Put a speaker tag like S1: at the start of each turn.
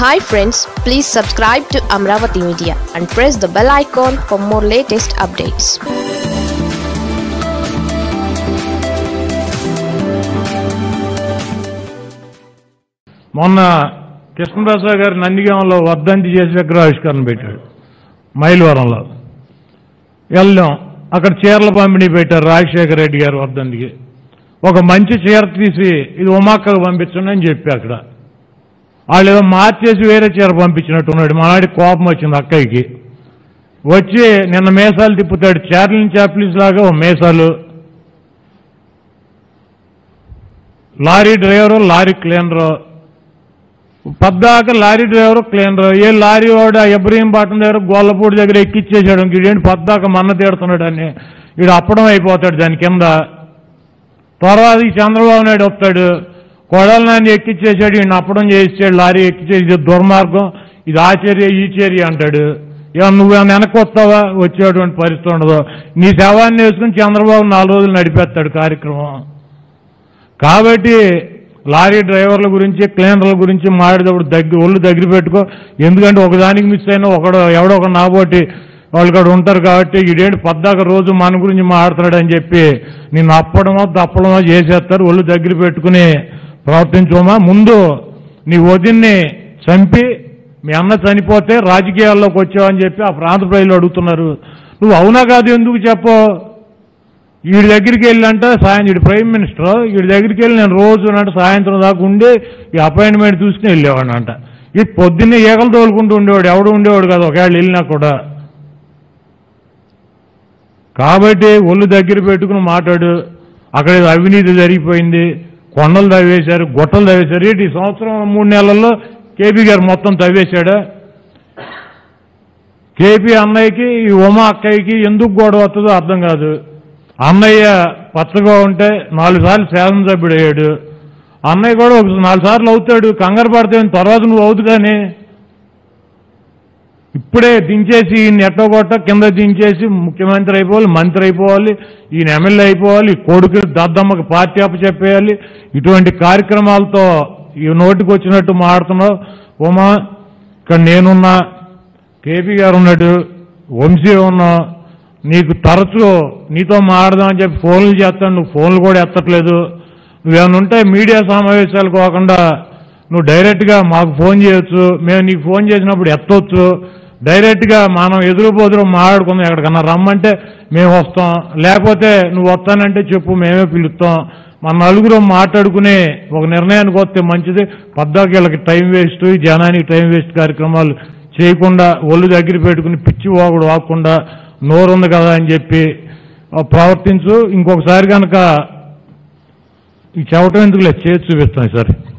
S1: hi friends please subscribe to Amaravati media and press the bell icon for more latest updates
S2: మొన్న కృష్ణప్రసాద్ గారు నందిగాంలో వర్ధంతి చేసి విగ్రహావిష్కరణ పెట్టాడు మైలవరంలో వెళ్ళాం అక్కడ చీరల పంపిణీ పెట్టారు రాజశేఖర రెడ్డి గారు వర్ధంతికి ఒక మంచి చీర తీసి ఇది ఉమాక్కకు పంపించండి అని చెప్పి అక్కడ వాళ్ళు ఏదో మార్చేసి వేరే చీర పంపించినట్టున్నాడు మనాడి కోపం వచ్చింది అక్కయ్యకి వచ్చి నిన్న మేసాలు తిప్పుతాడు చార్లిన్ చాప్లిస్ లాగా ఓ మేసాలు లారీ డ్రైవరు లారీ క్లీనరు పద్దాక లారీ డ్రైవర్ క్లీనర్ ఏ లారీ వాడు ఆ ఇబ్రహీంపట్నం దగ్గర గోల్లపూడి దగ్గర ఎక్కిచ్చేసాడు ఇదేంటి పద్దాక మన్న తీడుతున్నాడు అని వీడు అప్పడం అయిపోతాడు దాని కింద తర్వాత ఈ చంద్రబాబు నాయుడు వస్తాడు కొడల నాన్ని ఎక్కిచ్చేసాడు ఈయన అప్పడం చేసాడు లారీ ఎక్కిచ్చేది ఇది దుర్మార్గం ఇది ఆ చర్య ఈ చర్య అంటాడు ఇక నువ్వు ఏమైనా వెనక్కి వస్తావా వచ్చేటువంటి పరిస్థితి ఉండదు నీ శవాన్ని వేసుకుని చంద్రబాబు నాలుగు రోజులు నడిపేస్తాడు కార్యక్రమం కాబట్టి లారీ డ్రైవర్ల గురించి క్లీనర్ల గురించి మాడేటప్పుడు దగ్గర ఒళ్ళు దగ్గర పెట్టుకో ఎందుకంటే ఒకదానికి మిస్ అయినా ఒకడు ఎవడో ఒక నాబోటి వాళ్ళు ఇక్కడ ఉంటారు కాబట్టి ఇదేంటి పద్దాక రోజు మన గురించి మాట్లాడుతున్నాడు అని చెప్పి నిన్ను అప్పడమో దప్పడమో చేసేస్తారు ఒళ్ళు దగ్గర పెట్టుకుని ప్రవర్తించమా ముందు నీ వదిన్ని చంపి మీ అన్న చనిపోతే రాజకీయాల్లోకి వచ్చావని చెప్పి ఆ ప్రాంత ప్రజలు అడుగుతున్నారు నువ్వు అవునా కాదు ఎందుకు చెప్పు వీడి దగ్గరికి వెళ్ళంటే సాయం వీడి ప్రైమ్ మినిస్టర్ వీడి దగ్గరికి వెళ్ళి నేను రోజు అంటే సాయంత్రం దాకా ఉండి ఈ అపాయింట్మెంట్ చూసుకుని వెళ్ళేవాడు అంట ఈ పొద్దున్నే ఈగలు తోలుకుంటూ ఉండేవాడు ఎవడు ఉండేవాడు కాదు ఒకవేళ వెళ్ళినా కూడా కాబట్టి ఒళ్ళు దగ్గర పెట్టుకుని మాట్లాడు అక్కడ ఏదో అవినీతి జరిగిపోయింది కొండలు తవ్వేశారు గుట్టలు తవ్వేశారు ఏంటి ఈ సంవత్సరం మూడు నెలల్లో కేపీ గారు మొత్తం తవ్వేశాడా కేపీ అన్నయ్యకి ఈ ఉమా అక్కయ్యకి ఎందుకు గొడవ వస్తుందో అర్థం కాదు అన్నయ్య పచ్చగా ఉంటే నాలుగు సార్లు శాసనసభ్యుడు అయ్యాడు అన్నయ్య కూడా ఒక నాలుగు సార్లు అవుతాడు కంగారు పడితే తర్వాత నువ్వు అవుతు కానీ ఇప్పుడే దించేసి ఈయన ఎట్టగొట్ట కింద దించేసి ముఖ్యమంత్రి అయిపోవాలి మంత్రి అయిపోవాలి ఈయన ఎమ్మెల్యే అయిపోవాలి ఈ కొడుకు దద్దమ్మకి పార్టీ అప్పచెప్పేయాలి ఇటువంటి కార్యక్రమాలతో ఈ నోటికి వచ్చినట్టు మాడుతున్నావు ఉమా ఇక్కడ నేనున్నా కేపీ గారు ఉన్నాడు వంశీ ఉన్నా నీకు తరచూ నీతో మాడదామని చెప్పి ఫోన్లు చేస్తాను నువ్వు ఫోన్లు కూడా ఎత్తట్లేదు నువ్వేమైనా ఉంటే మీడియా సమావేశాలు కాకుండా నువ్వు డైరెక్ట్గా మాకు ఫోన్ చేయొచ్చు మేము నీకు ఫోన్ చేసినప్పుడు ఎత్తవచ్చు డైరెక్ట్గా మనం ఎదురు బోదురు మాట్లాడుకుందాం ఎక్కడికన్నా రమ్మంటే మేము వస్తాం లేకపోతే నువ్వు వస్తానంటే చెప్పు మేమే పిలుస్తాం మన నలుగురు మాట్లాడుకుని ఒక నిర్ణయానికి వస్తే మంచిది పద్దాకి వీళ్ళకి టైం వేస్ట్ జనానికి టైం వేస్ట్ కార్యక్రమాలు చేయకుండా ఒళ్ళు దగ్గర పెట్టుకుని పిచ్చి వాగుడు వాకుండా నోరుంది కదా అని చెప్పి ఆ, ప్రవర్తించు ఇంకొకసారి కనుక ఈ చెవటం ఎందుకు లేదు చేసి చూపిస్తాను సార్